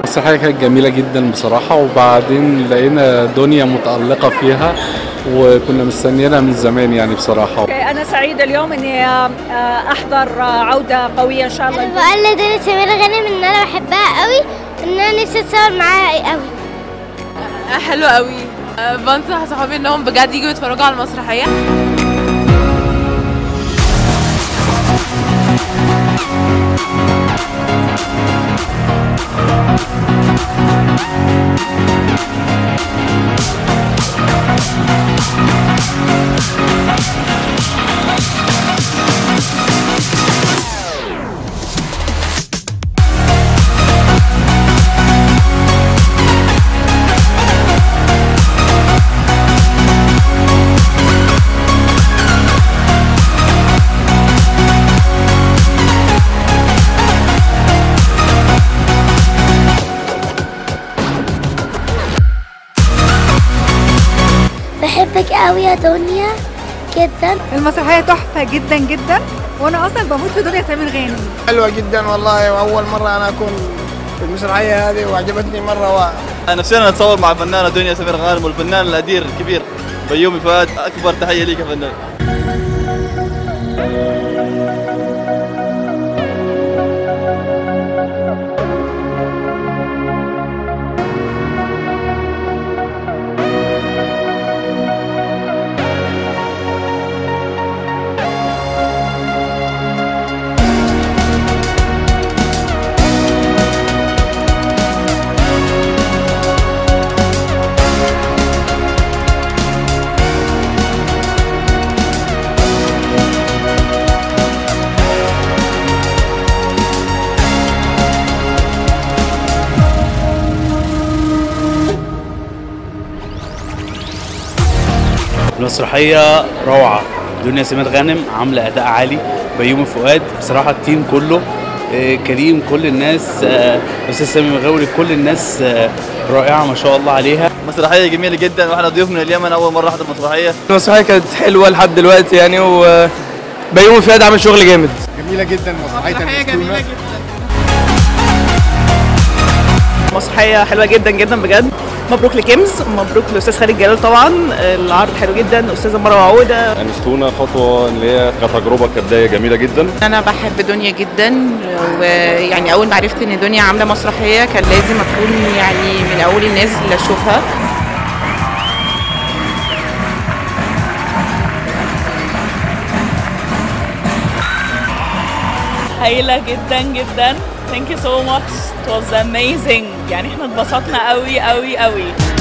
المسرحية كانت جميلة جدا بصراحة وبعدين لقينا دنيا متألقة فيها وكنا مستنيينها من زمان يعني بصراحة أنا سعيدة اليوم إني أحضر عودة قوية إن شاء الله انا بقول لدنيا سمير غانم ان انا بحبها قوي ان انا نفسي اتصور معاها قوي حلو قوي أه، بنصح صحابي انهم بجد يجوا يتفرجوا على المسرحيه بحبك قوي يا دنيا جدا المسرحية تحفة جدا جدا وأنا أصلا بموت في دنيا سمير غانم حلوة جدا والله وأول مرة أنا أكون في المسرحية هذه وعجبتني مرة و... نفسنا نتصور مع الفنانة دنيا سمير غانم والفنان الأدير الكبير بيومي فؤاد أكبر تحية ليك يا فنان المسرحية روعة دنيا سمير غانم عاملة أداء عالي بيومي فؤاد بصراحة التيم كله آه، كريم كل الناس آه، أستاذ سامي مغاوري كل الناس آه، رائعة ما شاء الله عليها مسرحية جميلة جدا واحنا ضيوف من اليمن أول مرة أحضر مسرحية المسرحية كانت حلوة لحد دلوقتي يعني وبيومي فؤاد عامل شغل جامد جميلة جدا مسرحية جميله جدا مسرحية حلوة جدا جدا بجد مبروك لكيمز مبروك لأستاذ خالد جلال طبعا العرض حلو جدا أستاذة مروة عودة أنستونا خطوة اللي هي كتجربة كبداية جميلة جدا انا بحب دنيا جدا ويعني اول ما عرفت ان دنيا عامله مسرحيه كان لازم اكون يعني من اول الناس اللي اشوفها هايلة جدا جدا Thank you so much It was amazing يعني احنا اتبسطنا قوي قوي قوي